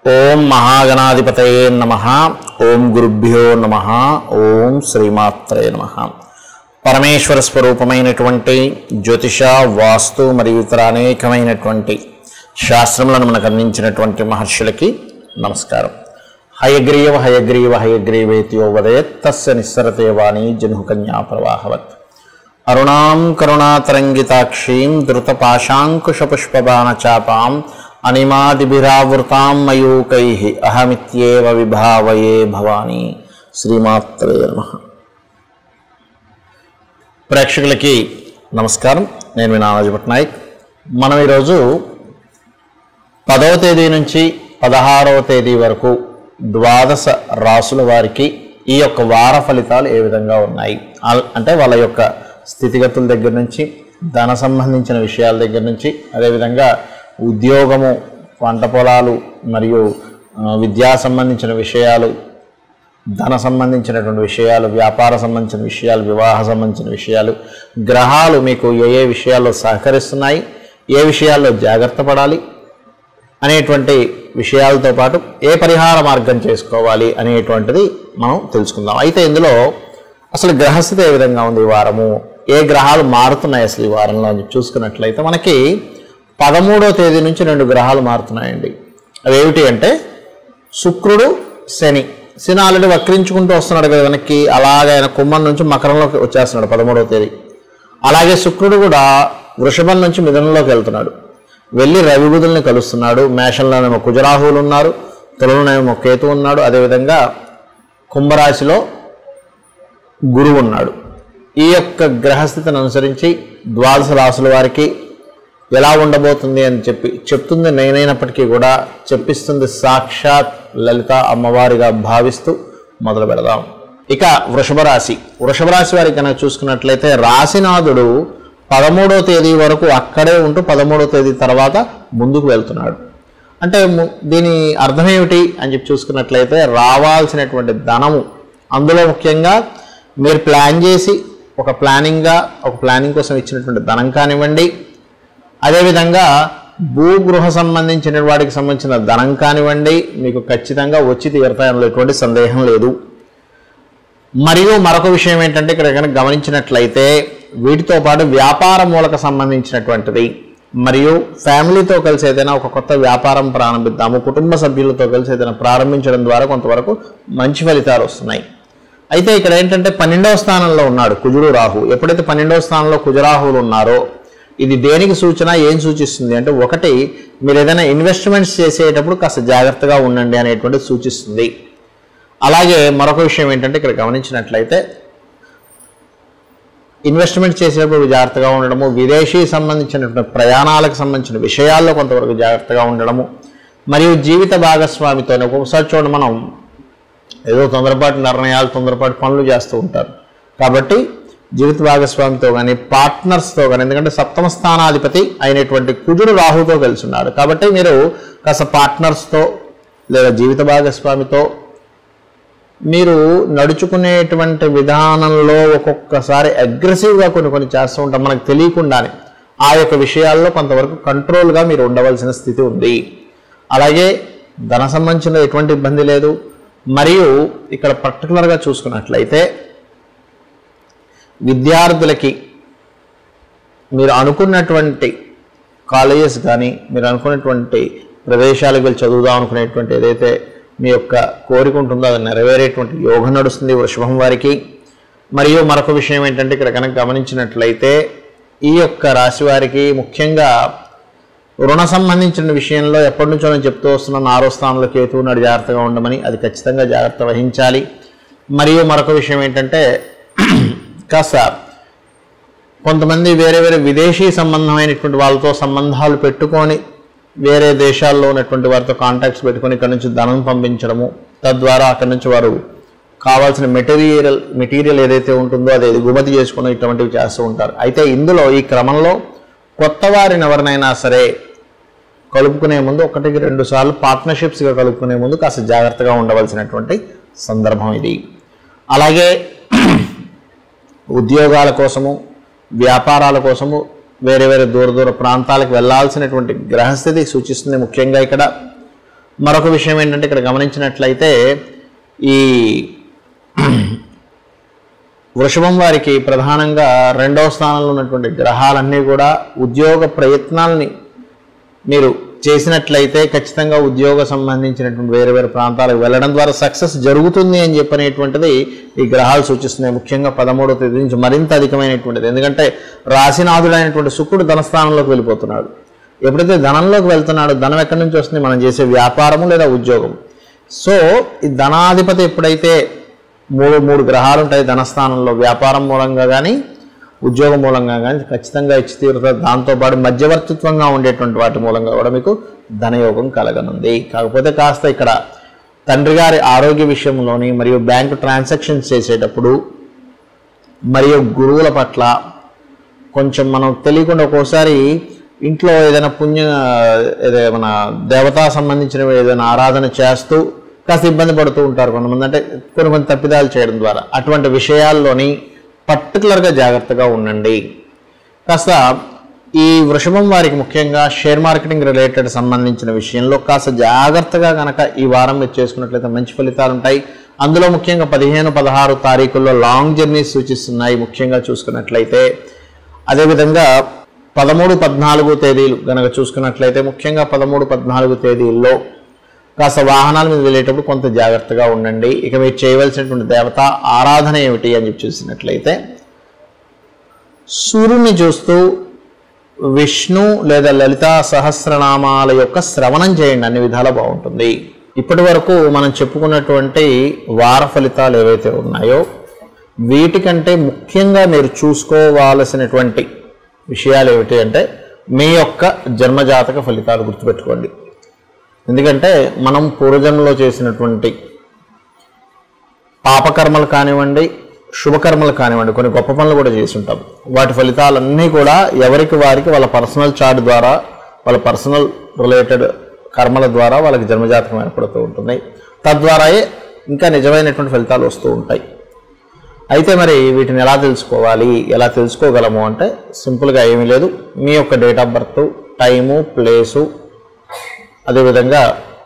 ఓం మహాగణాధిపతయే నమ ఓం గురుభ్యో నమ ఓం శ్రీమాత్రే నమ పరమేశ్వర స్వరూపమైనటువంటి జ్యోతిష వాస్తు మరియు ఇతర అనేకమైనటువంటి శాస్త్రములను మనకు అందించినటువంటి మహర్షులకి నమస్కారం హయగ్రీవ హయగ్రీవ హయగ్రీవేత్యో వదయత్ తస్య నిస్సరతే వాణి జన్హుకన్యా ప్రవాహవత్ అరుణాం కరుణాతరంగితాక్షీం ధృతపాశాంకుశపుష్పబాణచాపాం అనిమాదిభిరావృతాం మయూకై అహమిత్యేవ విభావయే భవానీ శ్రీమాత్రే నమ ప్రేక్షకులకి నమస్కారం నేను మీ నానాజీ పట్నాయక్ మనం ఈరోజు పదవ తేదీ నుంచి పదహారవ తేదీ వరకు ద్వాదశ రాసుల వారికి ఈ యొక్క వార ఫలితాలు ఏ విధంగా ఉన్నాయి ఆల్- అంటే వాళ్ళ యొక్క స్థితిగతుల దగ్గర నుంచి ధన సంబంధించిన విషయాల దగ్గర నుంచి అదేవిధంగా ఉద్యోగము పంట పొలాలు మరియు ఆ, విద్యా సంబంధించిన విషయాలు ధన సంబంధించినటువంటి విషయాలు వ్యాపార సంబంధించిన విషయాలు వివాహ సంబంధించిన విషయాలు గ్రహాలు మీకు ఏ ఏ విషయాల్లో సహకరిస్తున్నాయి ఏ విషయాల్లో జాగ్రత్త పడాలి అనేటువంటి విషయాలతో పాటు ఏ పరిహార మార్గం చేసుకోవాలి అనేటువంటిది మనం తెలుసుకుందాం అయితే ఇందులో అసలు గ్రహస్థితి ఏ విధంగా ఉంది ఈ వారము ఏ గ్రహాలు మారుతున్నాయి అసలు ఈ వారంలో అని చూసుకున్నట్లయితే మనకి పదమూడో తేదీ నుంచి రెండు గ్రహాలు మారుతున్నాయండి అవి ఏమిటి అంటే శుక్రుడు శని శని ఆల్రెడీ వక్రించుకుంటూ వస్తున్నాడు కదా వెనక్కి అలాగే ఆయన కుంభం నుంచి మకరంలోకి వచ్చేస్తున్నాడు పదమూడవ తేదీ అలాగే శుక్రుడు కూడా వృషభం నుంచి మిథునంలోకి వెళ్తున్నాడు వెళ్ళి రవి బుధుల్ని కలుస్తున్నాడు మేషంలోనేమో కుజరాహువులు ఉన్నారు తులలోనేమో కేతు ఉన్నాడు అదేవిధంగా కుంభరాశిలో గురువు ఉన్నాడు ఈ యొక్క గ్రహస్థితిని అనుసరించి ద్వాదశ రాసుల వారికి ఎలా ఉండబోతుంది అని చెప్పి చెప్తుంది నేనైనప్పటికీ కూడా చెప్పిస్తుంది సాక్షాత్ లలిత అమ్మవారిగా భావిస్తూ మొదలు పెడదాం ఇక వృషభ రాశి వృషభ రాశి వారికి కనుక చూసుకున్నట్లయితే రాశినాథుడు పదమూడో తేదీ వరకు అక్కడే ఉంటూ పదమూడో తేదీ తర్వాత ముందుకు వెళ్తున్నాడు అంటే ము- దీని అర్థం ఏమిటి అని చెప్పి చూసుకున్నట్లయితే రావాల్సినటువంటి ధనము అందులో ముఖ్యంగా మీరు ప్లాన్ చేసి ఒక ప్లానింగ్గా ఒక ప్లానింగ్ కోసం ఇచ్చినటువంటి ధనం కానివ్వండి అదేవిధంగా భూగృహ సంబంధించిన వాటికి సంబంధించిన ధనం కానివ్వండి మీకు ఖచ్చితంగా వచ్చి తీరుతాయంలో ఎటువంటి సందేహం లేదు మరియు మరొక విషయం ఏంటంటే ఇక్కడ కనుక గమనించినట్లయితే వీటితో పాటు వ్యాపార మూలక సంబంధించినటువంటిది మరియు ఫ్యామిలీతో కలిసి ఏదైనా ఒక కొత్త వ్యాపారం ప్రారంభిద్దాము కుటుంబ సభ్యులతో కలిసి ఏదైనా ప్రారంభించడం ద్వారా కొంతవరకు మంచి ఫలితాలు వస్తున్నాయి అయితే ఇక్కడ ఏంటంటే పన్నెండవ స్థానంలో ఉన్నాడు కుజుడు రాహు ఎప్పుడైతే పన్నెండవ స్థానంలో కుజరాహువులు ఉన్నారో ఇది దేనికి సూచన ఏం సూచిస్తుంది అంటే ఒకటి మీరు ఏదైనా ఇన్వెస్ట్మెంట్స్ చేసేటప్పుడు కాస్త జాగ్రత్తగా ఉండండి అనేటువంటిది సూచిస్తుంది అలాగే మరొక విషయం ఏంటంటే ఇక్కడ గమనించినట్లయితే ఇన్వెస్ట్మెంట్ చేసేటప్పుడు జాగ్రత్తగా ఉండడము విదేశీ సంబంధించినటువంటి ప్రయాణాలకు సంబంధించిన విషయాల్లో కొంతవరకు జాగ్రత్తగా ఉండడము మరియు జీవిత భాగస్వామితో ఒక్కొక్కసారి చూడండి మనం ఏదో తొందరపాటు నిర్ణయాలు తొందరపాటు పనులు చేస్తూ ఉంటారు కాబట్టి జీవిత భాగస్వామితో కానీ పార్ట్నర్స్తో కానీ ఎందుకంటే సప్తమ స్థానాధిపతి అయినటువంటి కుజుడు రాహుతో కలిసి ఉన్నాడు కాబట్టి మీరు కాస్త పార్ట్నర్స్తో లేదా జీవిత భాగస్వామితో మీరు నడుచుకునేటువంటి విధానంలో ఒక్కొక్కసారి అగ్రెసివ్గా కొన్ని కొన్ని చేస్తూ ఉంటాం మనకు తెలియకుండానే ఆ యొక్క విషయాల్లో కొంతవరకు కంట్రోల్గా మీరు ఉండవలసిన స్థితి ఉంది అలాగే ధన సంబంధించిన ఎటువంటి ఇబ్బంది లేదు మరియు ఇక్కడ పర్టికులర్గా చూసుకున్నట్లయితే విద్యార్థులకి మీరు అనుకున్నటువంటి కాలేజెస్ కానీ మీరు అనుకున్నటువంటి ప్రదేశాలకు వెళ్ళి చదువుదాం అనుకునేటువంటి ఏదైతే మీ యొక్క కోరిక ఉంటుందో అది నెరవేరేటువంటి యోగం నడుస్తుంది వృషభం వారికి మరియు మరొక విషయం ఏంటంటే ఇక్కడ కనుక గమనించినట్లయితే ఈ యొక్క రాశి వారికి ముఖ్యంగా రుణ సంబంధించిన విషయంలో ఎప్పటి నుంచో నేను చెప్తూ వస్తున్నాను ఆరో స్థానంలో కేతు ఉన్నాడు జాగ్రత్తగా ఉండమని అది ఖచ్చితంగా జాగ్రత్త వహించాలి మరియు మరొక విషయం ఏంటంటే కాస్త కొంతమంది వేరే వేరే విదేశీ సంబంధమైనటువంటి వాళ్ళతో సంబంధాలు పెట్టుకొని వేరే దేశాల్లో ఉన్నటువంటి వారితో కాంటాక్ట్స్ పెట్టుకొని ఇక్కడ నుంచి ధనం పంపించడము తద్వారా అక్కడి నుంచి వారు కావాల్సిన మెటీరియల్ మెటీరియల్ ఏదైతే ఉంటుందో అది ఎగుమతి చేసుకుని ఇటువంటివి చేస్తూ ఉంటారు అయితే ఇందులో ఈ క్రమంలో కొత్త వారిని ఎవరినైనా సరే కలుపుకునే ముందు ఒకటికి రెండు సార్లు పార్ట్నర్షిప్స్గా కలుపుకునే ముందు కాస్త జాగ్రత్తగా ఉండవలసినటువంటి సందర్భం ఇది అలాగే ఉద్యోగాల కోసము వ్యాపారాల కోసము వేరే వేరే దూర దూర ప్రాంతాలకు వెళ్ళాల్సినటువంటి గ్రహస్థితి సూచిస్తుంది ముఖ్యంగా ఇక్కడ మరొక విషయం ఏంటంటే ఇక్కడ గమనించినట్లయితే ఈ వృషభం వారికి ప్రధానంగా రెండవ స్థానంలో ఉన్నటువంటి గ్రహాలన్నీ కూడా ఉద్యోగ ప్రయత్నాల్ని మీరు చేసినట్లయితే ఖచ్చితంగా ఉద్యోగ సంబంధించినటువంటి వేరే వేరే ప్రాంతాలకు వెళ్ళడం ద్వారా సక్సెస్ జరుగుతుంది అని చెప్పనేటువంటిది ఈ గ్రహాలు సూచిస్తున్నాయి ముఖ్యంగా పదమూడవ తేదీ నుంచి మరింత అధికమైనటువంటిది ఎందుకంటే రాశినాథుడైనటువంటి శుక్రుడు ధనస్థానంలోకి వెళ్ళిపోతున్నాడు ఎప్పుడైతే ధనంలోకి వెళ్తున్నాడో ధనం ఎక్కడి నుంచి వస్తుంది మనం చేసే వ్యాపారము లేదా ఉద్యోగం సో ఈ ధనాధిపతి ఎప్పుడైతే మూడు మూడు గ్రహాలు ఉంటాయి ధనస్థానంలో వ్యాపారం మూలంగా కానీ ఉద్యోగం మూలంగా కానీ ఖచ్చితంగా ఇచ్చి తీరుతుంది దాంతోపాటు మధ్యవర్తిత్వంగా ఉండేటువంటి వాటి మూలంగా కూడా మీకు ధనయోగం కలగనుంది కాకపోతే కాస్త ఇక్కడ తండ్రి గారి ఆరోగ్య విషయంలోని మరియు బ్యాంకు ట్రాన్సాక్షన్స్ చేసేటప్పుడు మరియు గురువుల పట్ల కొంచెం మనం తెలియకుండా ఒక్కోసారి ఇంట్లో ఏదైనా పుణ్య ఏదైనా దేవతా సంబంధించిన ఏదైనా ఆరాధన చేస్తూ కాస్త ఇబ్బంది పడుతూ ఉంటారు కొంతమంది అంటే కొన్ని కొన్ని తప్పిదాలు చేయడం ద్వారా అటువంటి విషయాల్లోని పర్టికులర్గా జాగ్రత్తగా ఉండండి కాస్త ఈ వృషభం వారికి ముఖ్యంగా షేర్ మార్కెటింగ్ రిలేటెడ్ సంబంధించిన విషయంలో కాస్త జాగ్రత్తగా కనుక ఈ వారం మీరు చేసుకున్నట్లయితే మంచి ఫలితాలు ఉంటాయి అందులో ముఖ్యంగా పదిహేను పదహారు తారీఖుల్లో లాంగ్ జర్నీస్ సూచిస్తున్నాయి ముఖ్యంగా చూసుకున్నట్లయితే అదేవిధంగా పదమూడు పద్నాలుగు తేదీలు కనుక చూసుకున్నట్లయితే ముఖ్యంగా పదమూడు పద్నాలుగు తేదీల్లో కాస్త వాహనాల మీద వెళ్ళేటప్పుడు కొంత జాగ్రత్తగా ఉండండి ఇక మీరు చేయవలసినటువంటి దేవత ఆరాధన ఏమిటి అని చెప్పి చూసినట్లయితే సూర్యుని చూస్తూ విష్ణు లేదా లలిత సహస్రనామాల యొక్క శ్రవణం చేయండి అన్ని విధాలా బాగుంటుంది ఇప్పటి వరకు మనం చెప్పుకున్నటువంటి వార ఫలితాలు ఏవైతే ఉన్నాయో వీటికంటే ముఖ్యంగా మీరు చూసుకోవాల్సినటువంటి విషయాలు ఏమిటి అంటే మీ యొక్క జన్మజాతక ఫలితాలు గుర్తుపెట్టుకోండి ఎందుకంటే మనం పూర్వజన్మలో చేసినటువంటి పాపకర్మలు కానివ్వండి శుభకర్మలు కానివ్వండి కొన్ని గొప్ప పనులు కూడా చేసి ఉంటాం వాటి ఫలితాలన్నీ కూడా ఎవరికి వారికి వాళ్ళ పర్సనల్ చార్ట్ ద్వారా వాళ్ళ పర్సనల్ రిలేటెడ్ కర్మల ద్వారా వాళ్ళకి జన్మజాతకం ఏర్పడుతూ ఉంటుంది తద్వారాయే ఇంకా నిజమైనటువంటి ఫలితాలు వస్తూ ఉంటాయి అయితే మరి వీటిని ఎలా తెలుసుకోవాలి ఎలా తెలుసుకోగలము అంటే సింపుల్గా ఏమీ లేదు మీ యొక్క date of birth time place అదేవిధంగా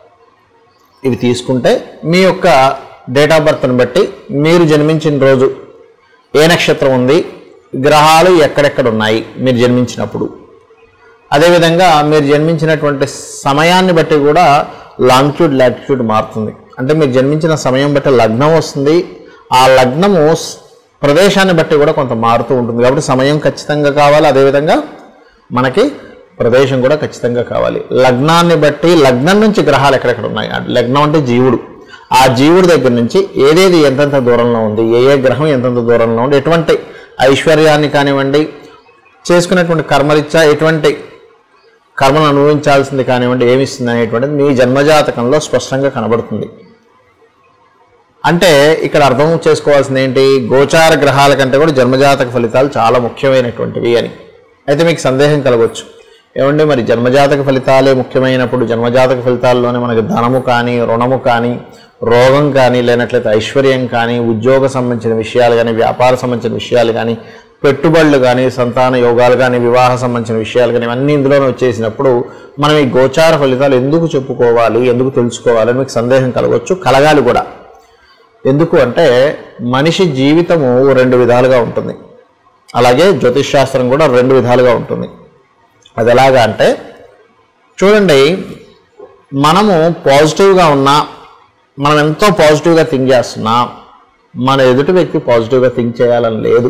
ఇవి తీసుకుంటే మీ యొక్క డేట్ ఆఫ్ బర్త్ని బట్టి మీరు జన్మించిన రోజు ఏ నక్షత్రం ఉంది గ్రహాలు ఎక్కడెక్కడ ఉన్నాయి మీరు జన్మించినప్పుడు అదేవిధంగా మీరు జన్మించినటువంటి సమయాన్ని బట్టి కూడా లాంగ్ట్యూడ్ లాటిట్యూడ్ మారుతుంది అంటే మీరు జన్మించిన సమయం బట్టి లగ్నం వస్తుంది ఆ లగ్నము స్- ప్రదేశాన్ని బట్టి కూడా కొంత మారుతూ ఉంటుంది కాబట్టి సమయం ఖచ్చితంగా కావాలి అదేవిధంగా మనకి ప్రదేశం కూడా ఖచ్చితంగా కావాలి లగ్నాన్ని బట్టి లగ్నం నుంచి గ్రహాలు ఎక్కడెక్కడ ఉన్నాయి ఆ లగ్నం అంటే జీవుడు ఆ జీవుడి దగ్గర నుంచి ఏదేది ఎంతెంత దూరంలో ఉంది ఏ ఏ గ్రహం ఎంతెంత దూరంలో ఉంది ఎటువంటి ఐశ్వర్యాన్ని కానివ్వండి చేసుకున్నటువంటి కర్మరీత్యా ఎటువంటి కర్మను అనుభవించాల్సింది కానివ్వండి ఏమిస్తుంది అనేటువంటిది మీ జన్మజాతకంలో స్పష్టంగా కనబడుతుంది అంటే ఇక్కడ అర్థం చేసుకోవాల్సింది ఏంటి గోచార గ్రహాల కంటే కూడా జన్మజాతక ఫలితాలు చాలా ముఖ్యమైనటువంటివి అని అయితే మీకు సందేహం కలగవచ్చు ఏమండి మరి జన్మజాతక ఫలితాలే ముఖ్యమైనప్పుడు జన్మజాతక ఫలితాల్లోనే మనకి ధనము కానీ రుణము కానీ రోగం కానీ లేనట్లయితే ఐశ్వర్యం కానీ ఉద్యోగ సంబంధించిన విషయాలు కానీ వ్యాపార సంబంధించిన విషయాలు కానీ పెట్టుబడులు కానీ సంతాన యోగాలు కానీ వివాహ సంబంధించిన విషయాలు కానీ ఇవన్నీ ఇందులోనే వచ్చేసినప్పుడు మనం ఈ గోచార ఫలితాలు ఎందుకు చెప్పుకోవాలి ఎందుకు తెలుసుకోవాలి అని మీకు సందేహం కలగవచ్చు కలగాలి కూడా ఎందుకు అంటే మనిషి జీవితము రెండు విధాలుగా ఉంటుంది అలాగే జ్యోతిష్ శాస్త్రం కూడా రెండు విధాలుగా ఉంటుంది అది ఎలాగా అంటే చూడండి మనము పాజిటివ్గా ఉన్నా మనం ఎంతో పాజిటివ్గా థింక్ చేస్తున్నా మన ఎదుటి వ్యక్తి పాజిటివ్గా థింక్ చేయాలని లేదు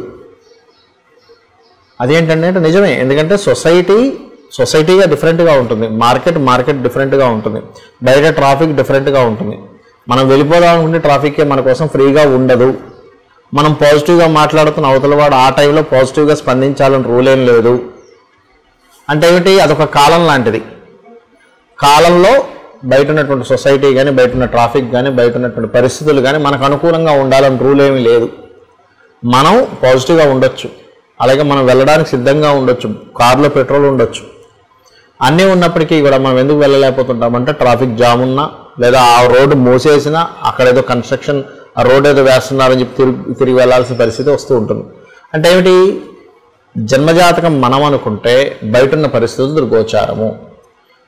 అదేంటంటే అంటే నిజమే ఎందుకంటే సొసైటీ సొసైటీగా డిఫరెంట్గా ఉంటుంది మార్కెట్ మార్కెట్ డిఫరెంట్గా ఉంటుంది బయట ట్రాఫిక్ డిఫరెంట్గా ఉంటుంది మనం వెళ్ళిపోదాం అనుకుంటే ట్రాఫిక్కే మన కోసం ఫ్రీగా ఉండదు మనం పాజిటివ్గా మాట్లాడుతున్న అవతల వాడు ఆ టైంలో పాజిటివ్గా స్పందించాలని రూల్ ఏం లేదు అంటే ఏమిటి అదొక కాలం లాంటిది కాలంలో బయట ఉన్నటువంటి సొసైటీ కానీ బయట ఉన్న ట్రాఫిక్ కానీ బయట ఉన్నటువంటి పరిస్థితులు కానీ మనకు అనుకూలంగా ఉండాలని రూల్ ఏమీ లేదు మనం పాజిటివ్గా ఉండొచ్చు అలాగే మనం వెళ్ళడానికి సిద్ధంగా ఉండొచ్చు కార్లో పెట్రోల్ ఉండొచ్చు అన్నీ ఉన్నప్పటికీ కూడా మనం ఎందుకు వెళ్ళలేకపోతుంటామంటే ట్రాఫిక్ జామ్ ఉన్నా లేదా ఆ రోడ్డు మూసేసినా అక్కడ ఏదో కన్స్ట్రక్షన్ ఆ రోడ్ ఏదో వేస్తున్నారని చెప్పి తిరిగి తిరిగి వెళ్ళాల్సిన పరిస్థితి వస్తూ ఉంటుంది అంటే ఏమిటి జన్మజాతకం మనం అనుకుంటే బయట ఉన్న పరిస్థితులు గోచారము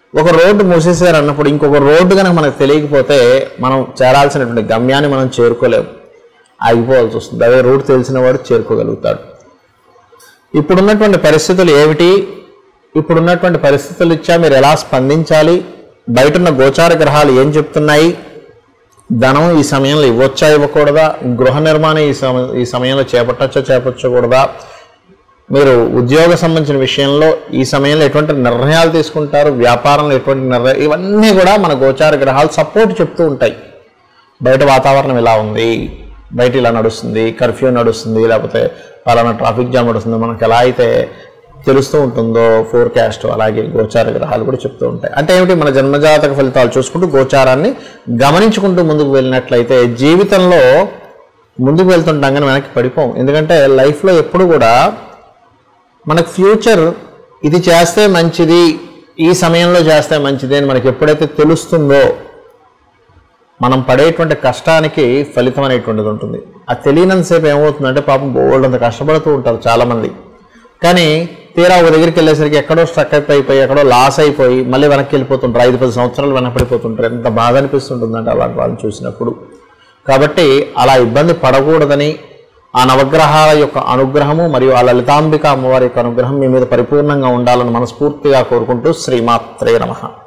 ఒక రోడ్డు మూసేశారు అన్నప్పుడు ఇంకొక రోడ్డు కనుక మనకు తెలియకపోతే మనం చేరాల్సినటువంటి గమ్యాన్ని మనం చేరుకోలేము ఆగిపోవాల్సి వస్తుంది అదే రూట్ తెలిసిన వాడు చేరుకోగలుగుతాడు ఇప్పుడున్నటువంటి పరిస్థితులు ఏమిటి ఇప్పుడున్నటువంటి పరిస్థితులు ఇచ్చా మీరు ఎలా స్పందించాలి బయట ఉన్న గోచార గ్రహాలు ఏం చెప్తున్నాయి ధనం ఈ సమయంలో ఇవ్వచ్చా ఇవ్వకూడదా గృహ నిర్మాణం ఈ సమ ఈ సమయంలో చేపట్టచ్చా చేపట్టకూడదా మీరు ఉద్యోగ సంబంధించిన విషయంలో ఈ సమయంలో ఎటువంటి నిర్ణయాలు తీసుకుంటారు వ్యాపారంలో ఎటువంటి నిర్ణయం ఇవన్నీ కూడా మన గోచార గ్రహాలు సపోర్ట్ చెప్తూ ఉంటాయి బయట వాతావరణం ఇలా ఉంది బయట ఇలా నడుస్తుంది కర్ఫ్యూ నడుస్తుంది లేకపోతే పలానా ట్రాఫిక్ జామ్ నడుస్తుంది మనకు ఎలా అయితే తెలుస్తూ ఉంటుందో ఫోర్కాస్ట్ అలాగే గోచార గ్రహాలు కూడా చెప్తూ ఉంటాయి అంటే ఏమిటి మన జన్మజాతక ఫలితాలు చూసుకుంటూ గోచారాన్ని గమనించుకుంటూ ముందుకు వెళ్ళినట్లయితే జీవితంలో ముందుకు వెళ్తుంటాం కానీ వెనక్కి పడిపోం ఎందుకంటే లైఫ్లో ఎప్పుడు కూడా మనకు ఫ్యూచర్ ఇది చేస్తే మంచిది ఈ సమయంలో చేస్తే మంచిది అని మనకి ఎప్పుడైతే తెలుస్తుందో మనం పడేటువంటి కష్టానికి ఫలితం అనేటువంటిది ఉంటుంది ఆ తెలియనంతసేపు ఏమవుతుందంటే పాపం బోల్డ్ అంత కష్టపడుతూ ఉంటారు చాలామంది కానీ తీరా ఒక దగ్గరికి వెళ్ళేసరికి ఎక్కడో స్ట్రక్ అయిపోయి ఎక్కడో లాస్ అయిపోయి మళ్ళీ వెనక్కి వెళ్ళిపోతుంటారు ఐదు పది సంవత్సరాలు వెనకపడిపోతుంటారు ఎంత బాధ అనిపిస్తుంటుందంటే అలాంటి వాళ్ళని చూసినప్పుడు కాబట్టి అలా ఇబ్బంది పడకూడదని ఆ నవగ్రహాల యొక్క అనుగ్రహము మరియు ఆ లలితాంబిక అమ్మవారి యొక్క అనుగ్రహం మీ మీద పరిపూర్ణంగా ఉండాలని మనస్ఫూర్తిగా కోరుకుంటూ శ్రీమాత్రే నమః